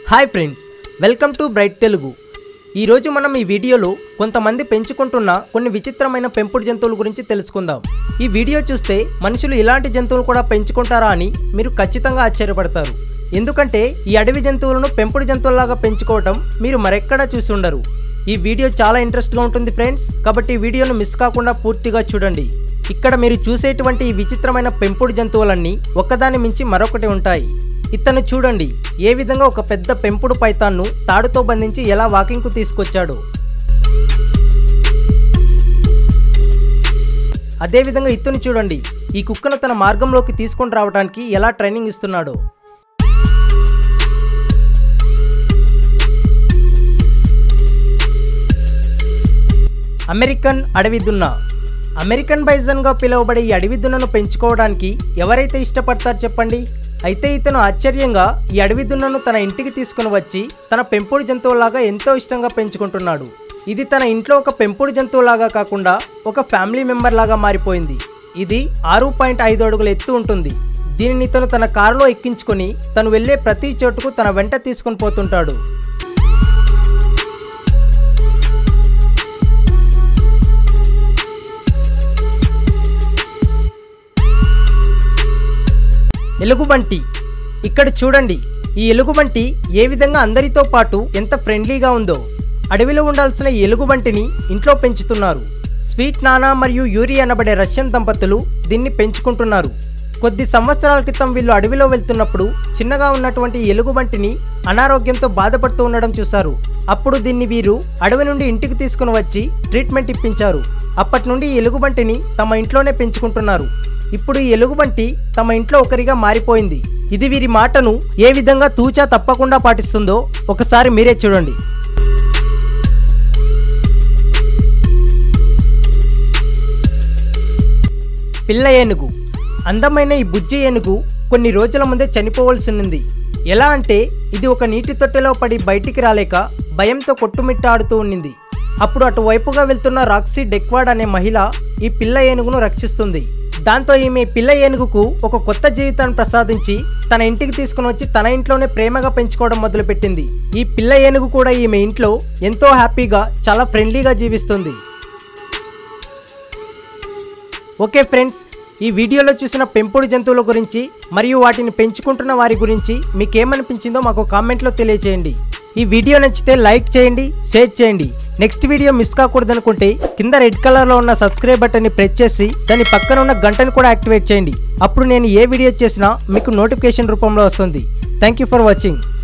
hi friends welcome to bright Telugu ఈరోజు మనం ఈ వీడియోలో కొంతమంది పెంచుకుంటున్న కొన్ని విచిత్రమైన పెంపుడు జంతువుల గురించి తెలుసుకుందాం ఈ వీడియో చూస్తే మనుషులు ఇలాంటి జంతువులు కూడా పెంచుకుంటారా అని మీరు ఖచ్చితంగా ఆశ్చర్యపడతారు ఎందుకంటే ఈ అడవి జంతువులను పెంపుడు జంతువుల్లాగా పెంచుకోవటం మీరు మరెక్కడా చూసి ఉండరు ఈ వీడియో చాలా ఇంట్రెస్ట్గా ఉంటుంది ఫ్రెండ్స్ కాబట్టి ఈ వీడియోను మిస్ కాకుండా పూర్తిగా చూడండి ఇక్కడ మీరు చూసేటువంటి ఈ విచిత్రమైన పెంపుడు జంతువులన్నీ ఒక్కదాని మించి మరొకటి ఉంటాయి ఇతను చూడండి ఏ విధంగా ఒక పెద్ద పెంపుడు పైతాన్ను తాడుతో బంధించి ఎలా వాకింగ్కు తీసుకొచ్చాడు అదేవిధంగా ఇతను చూడండి ఈ కుక్కను తన మార్గంలోకి తీసుకొని రావడానికి ఎలా ట్రైనింగ్ ఇస్తున్నాడో అమెరికన్ అడవి దున్న అమెరికన్ బైజన్గా పిలువబడే ఈ అడవి దున్నను పెంచుకోవడానికి ఎవరైతే ఇష్టపడతారు చెప్పండి అయితే ఇతను ఆశ్చర్యంగా ఈ అడవి దున్నను తన ఇంటికి తీసుకుని వచ్చి తన పెంపుడు జంతువులాగా ఎంతో ఇష్టంగా పెంచుకుంటున్నాడు ఇది తన ఇంట్లో ఒక పెంపుడు జంతువులాగా కాకుండా ఒక ఫ్యామిలీ మెంబర్ లాగా మారిపోయింది ఇది ఆరు పాయింట్ ఐదు అడుగుల ఎత్తు ఉంటుంది దీనిని ఇతను తన కారులో ఎక్కించుకొని తను వెళ్ళే ప్రతి చోటుకు తన వెంట తీసుకొని పోతుంటాడు ఎలుగుబంటి ఇక్కడ చూడండి ఈ ఎలుగుబంటి ఏ విధంగా అందరితో పాటు ఎంత ఫ్రెండ్లీగా ఉందో అడవిలో ఉండాల్సిన ఈ ఎలుగుబంటిని ఇంట్లో పెంచుతున్నారు స్వీట్ నానా మరియు యూరి అనబడే రష్యన్ దంపతులు దీన్ని పెంచుకుంటున్నారు కొద్ది సంవత్సరాల క్రితం వీళ్ళు అడవిలో వెళ్తున్నప్పుడు చిన్నగా ఉన్నటువంటి ఈ ఎలుగుబంటిని అనారోగ్యంతో బాధపడుతూ ఉండడం చూశారు అప్పుడు దీన్ని వీరు అడవి నుండి ఇంటికి తీసుకుని వచ్చి ట్రీట్మెంట్ ఇప్పించారు అప్పటి నుండి ఈ ఎలుగుబంటిని తమ ఇంట్లోనే పెంచుకుంటున్నారు ఇప్పుడు ఈ ఎలుగుబంటి తమ ఇంట్లో ఒకరిగా మారిపోయింది ఇది వీరి మాటను ఏ విధంగా తూచా తప్పకుండా పాటిస్తుందో ఒకసారి మీరే చూడండి పిల్ల ఏనుగు అందమైన ఈ బుజ్జి ఏనుగు కొన్ని రోజుల ముందే చనిపోవలసి ఉంది ఎలా అంటే ఇది ఒక నీటి తొట్టెలో పడి బయటికి రాలేక భయంతో కొట్టుమిట్టాడుతూ ఉండింది అప్పుడు అటువైపుగా వెళ్తున్న రాక్సీ డెక్వాడ్ అనే మహిళ ఈ పిల్ల ఏనుగును రక్షిస్తుంది దాంతో ఈమె పిల్ల ఏనుగుకు ఒక కొత్త జీవితాన్ని ప్రసాదించి తన ఇంటికి తీసుకుని వచ్చి తన ఇంట్లోనే ప్రేమగా పెంచుకోవడం మొదలుపెట్టింది ఈ పిల్ల ఏనుగు కూడా ఈమె ఇంట్లో ఎంతో హ్యాపీగా చాలా ఫ్రెండ్లీగా జీవిస్తుంది ఓకే ఫ్రెండ్స్ ఈ వీడియోలో చూసిన పెంపుడు జంతువుల గురించి మరియు వాటిని పెంచుకుంటున్న వారి గురించి మీకేమనిపించిందో మాకు కామెంట్లో తెలియచేయండి ఈ వీడియో నచ్చితే లైక్ చేయండి షేర్ చేయండి నెక్స్ట్ వీడియో మిస్ కాకూడదనుకుంటే కింద రెడ్ కలర్లో ఉన్న సబ్స్క్రైబ్ బటన్ని ప్రెస్ చేసి దాని పక్కన ఉన్న గంటను కూడా యాక్టివేట్ చేయండి అప్పుడు నేను ఏ వీడియో చేసినా మీకు నోటిఫికేషన్ రూపంలో వస్తుంది థ్యాంక్ యూ ఫర్ వాచింగ్